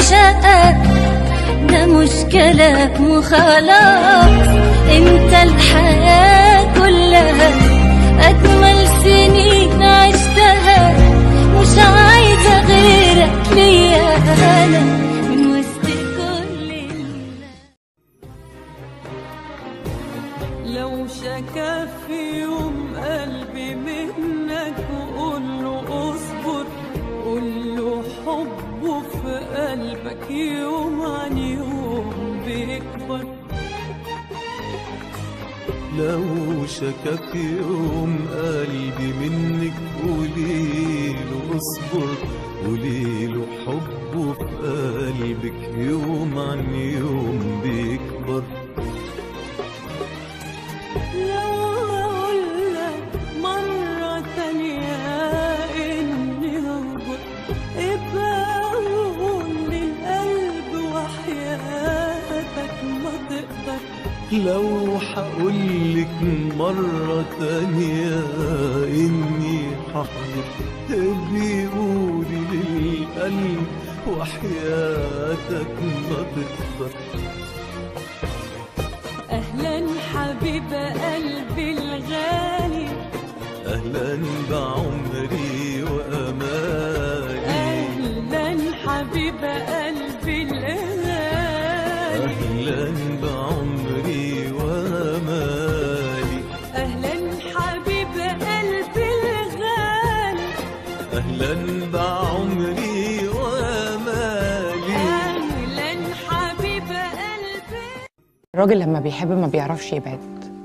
بعشقك ده مش كلام وخلاص انت الحياة كلها اجمل سنين عشتها مش عايزة غيرك ليا انا من وسط كل الناس لو شكا في يوم قلبي منك وقول له اصبر قول له حبه في قلبك يوم عن يوم بيكبر لو شكا في يوم قلبي منك قوليله اصبر قوليله حبه في قلبك يوم عن يوم بيكبر لو أقولك مرة تانية إني هربط ابقى قول للقلب وحياتك ما تقدر لو حقولك مرة تانية إني ححضر بيقولي للقلب وحياتك ما تقدر أهلا حبيب قلبي الغالي أهلا بعمري وأمالي أهلا حبيب قلبي الغالي أهلا بعمري وأمالي أهلا حبيب قلبي الغالي أهلا بعمري وأمالي أهلا حبيب قلبي الراجل لما بيحب ما بيعرفش يبعد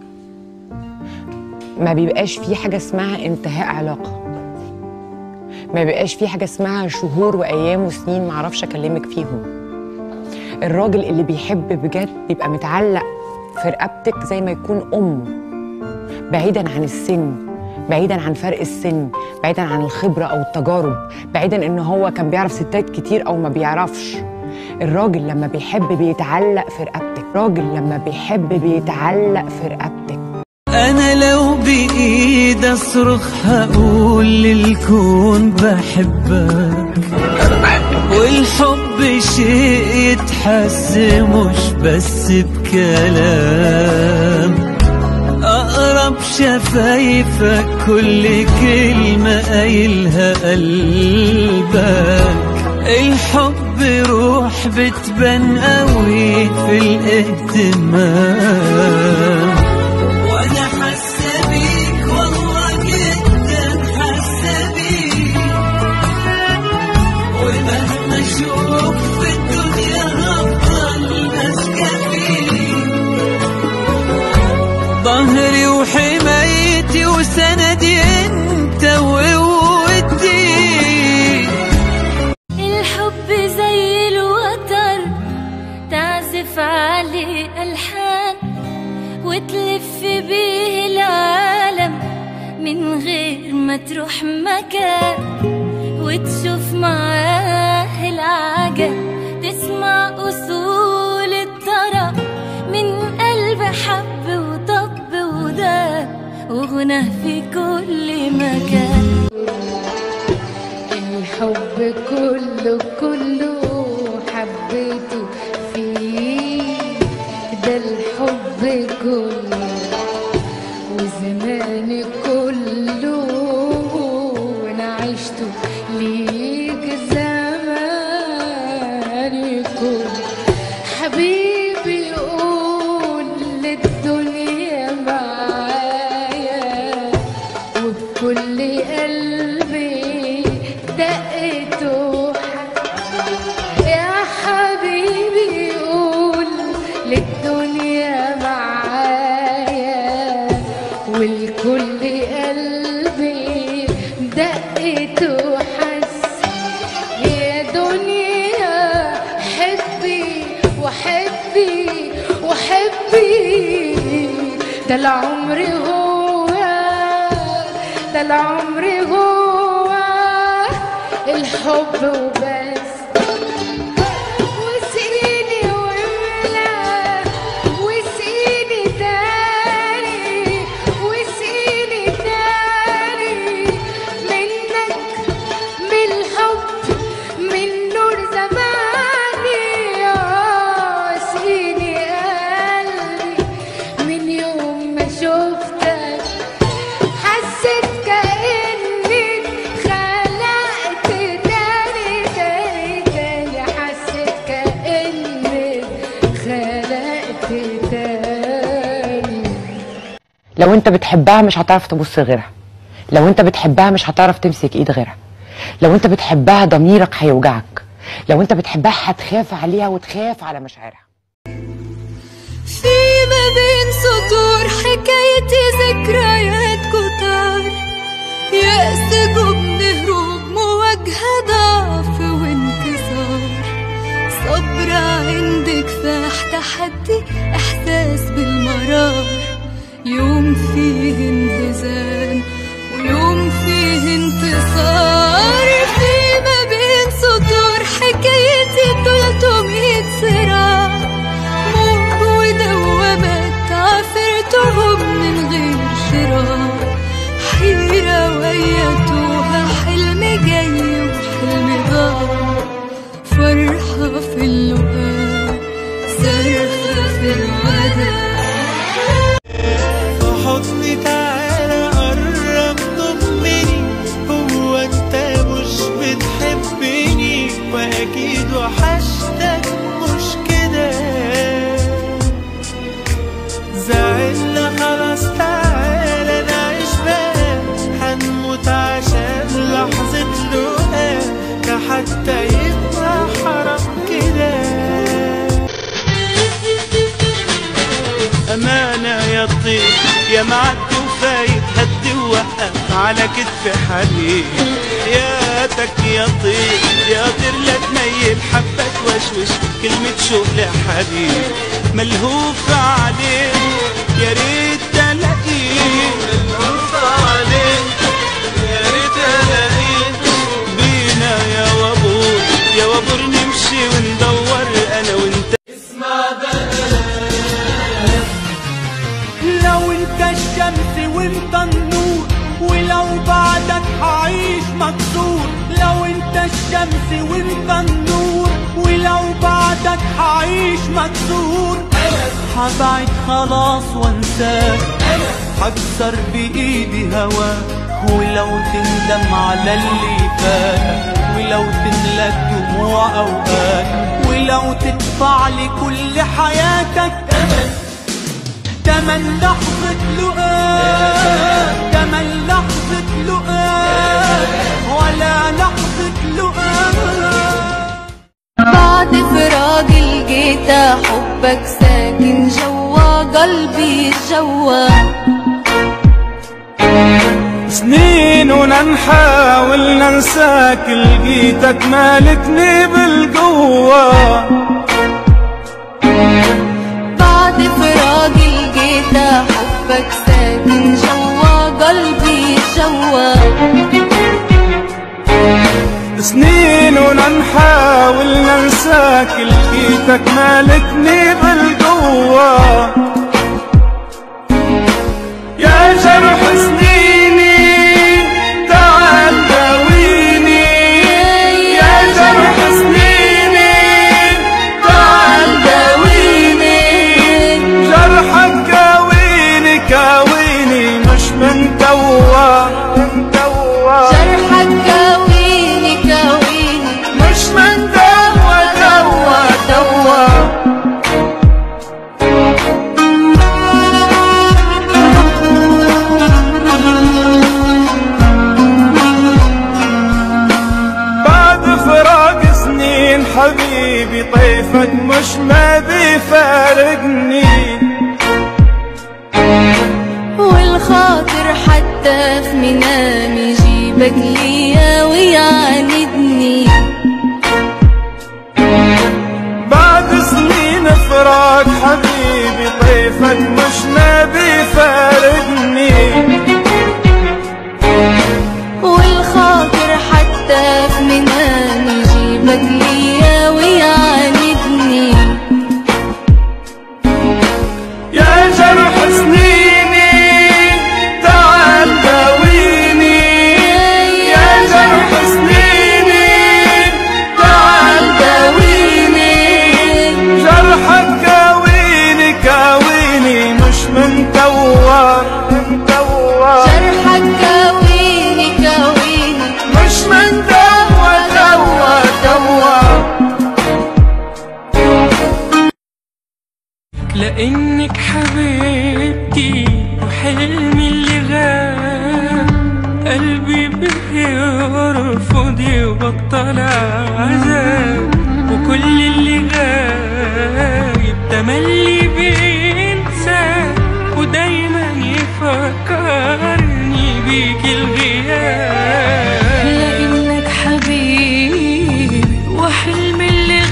ما بيبقاش فيه حاجة اسمها انتهاء علاقة ما بيبقاش فيه حاجة اسمها شهور وأيام وسنين معرفش أكلمك فيهم الراجل اللي بيحب بجد بيبقى متعلق في رقبتك زي ما يكون أم بعيدا عن السن بعيدا عن فرق السن بعيدا عن الخبرة أو التجارب بعيدا إن هو كان بيعرف ستات كتير أو ما بيعرفش الراجل لما بيحب بيتعلق في رقبتك راجل لما بيحب بيتعلق في رقبتك انا لو بايد اصرخ هقول للكون بحبك والحب شيء يتحس مش بس بكلام اقرب شفايفك كل كلمة قايلها قلبك الحب روح بتبان قوي في الاهتمام وانا حاسه بيك والله جدا حاسه بيك ومهما اشوف في الدنيا هفضل ماسكه فيك ظهري وحمايتي وسندي انت وقوتي الحب زي الوتر تعزف عليه ألحان وتلف بيه العالم من غير ما تروح مكان وتشوف معاه العجب تسمع أصول الطرب من قلب حب وطب وداب وغنى في كل مكان الحب كله كله حبيته فيه ده الحب كله وزماني كله وانا عشته ليك زماني كله حبيبي قول للدنيا معايا وبكل قلبي دقته يا حبيبي قول للدنيا معايا والكل قلبي دقته حس يا دنيا حبي وحبي وحبي ده العمر هو ده العمر هو الحب وبس وسقيني واملا وسقيني تاني وسقيني تاني منك من الحب من نور زمان شفتك حسيت كأني خلقت تاني تاني تاني حسيت كأني خلقت تاني لو انت بتحبها مش هتعرف تبص غيرها لو انت بتحبها مش هتعرف تمسك ايد غيرها لو انت بتحبها ضميرك هيوجعك لو انت بتحبها هتخاف عليها وتخاف على مشاعرها في ما بين سطور حكايتي ذكريات كتار يأس جبن هروب مواجهة ضعف وانكسار صبر عند كفاح تحدي إحساس بالمرار يوم فيه انهزام ويوم فيه انتصار في ما بين سطور حكايتي تلتمية صراع موج ودوامات عثرتهم من غير شراع حيرة ويتوها حلم جاي وحلم ضاع فرحة في اللقاء صرخة في الوداع في حضني تعالى قرب ضمني هو انت مش بتحبني واكيد وحشتك مش كده زعلنا خلاص تعالى نعيش بقى هنموت عشان لحظة لقاء ده حتى يبقى حرام كده أمانة يا طير يا معد وفايت هدي ووقف على كتف حبيب حياتك يا طير يا طير لا تميل حبة توشوش كلمة شوق لحبيب ملهوف عليك يا ريت تلاقيه ملهوف عليك يا ريت الاقيك بينا يا وابور يا وابور نمشي وندور انا وانت لو انت الشمس وانت النور ولو بعدك هعيش مكسور لو انت الشمس وانت النور ولو بعدك هعيش مكسور هبعد خلاص وانساك هكسر بايدي هواك ولو تندم على اللي فات ولو تملك دموع اوقات ولو تدفع لي كل حياتك تمن لحظة لقاء تمن لحظة لقاء ولا لحظة لقاء بعد فراق لقيت حبك ساكن جوا قلبي جوا سنين ونحاول ننساك لقيتك مالكني بالقوة بعد فراق لقيت حبك ساكن جوا قلبي جوا سنين ونحاول ننساك لقيتك مالكني بالقوة يا جرح سنيني تعال داويني يا جرح سنيني تعال داويني جرحك كاويني كاويني مش من توا من توا جرحك كاويني كاويني مش من توا توا توا بعد فراق سنين حبيبي طيفك مش ما بيفارقني والخاطر حتى في منامي يجيبك ليا ويعاندني بعد سنين فراق حبيبي طيفك مش ما بيفارقني والخاطر حتى في منامي يجيبك ليا ويعاندني يا جرح سنيني تعال داويني يا جرح سنيني تعال داويني جرحك كاويني كاويني مش من توا يبطل عذاب وكل اللي غايب تملي بينسى ودايما يفكرني بيك الغياب لانك حبيبي وحلم اللي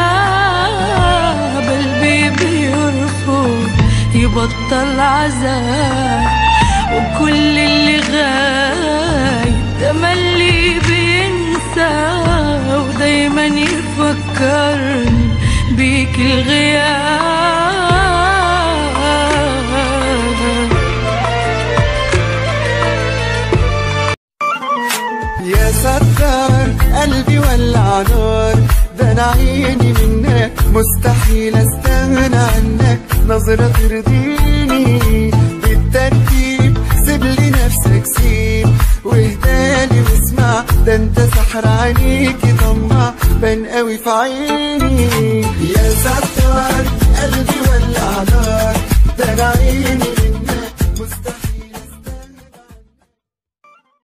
غاب قلبي بيرفض يبطل عذاب وكل اللي غايب تملي بينسى ودايما يفكرني بيك الغياب يا ستار قلبي ولع نار ده انا عيني منك مستحيل استغنى عنك نظرة ترضيني بالترتيب سيب لي نفسك سيب واهدالي واسمع ده انت سحر عينيكي طمع بان قوي في عيني يا ستار قلبي ولع نار ده انا عيني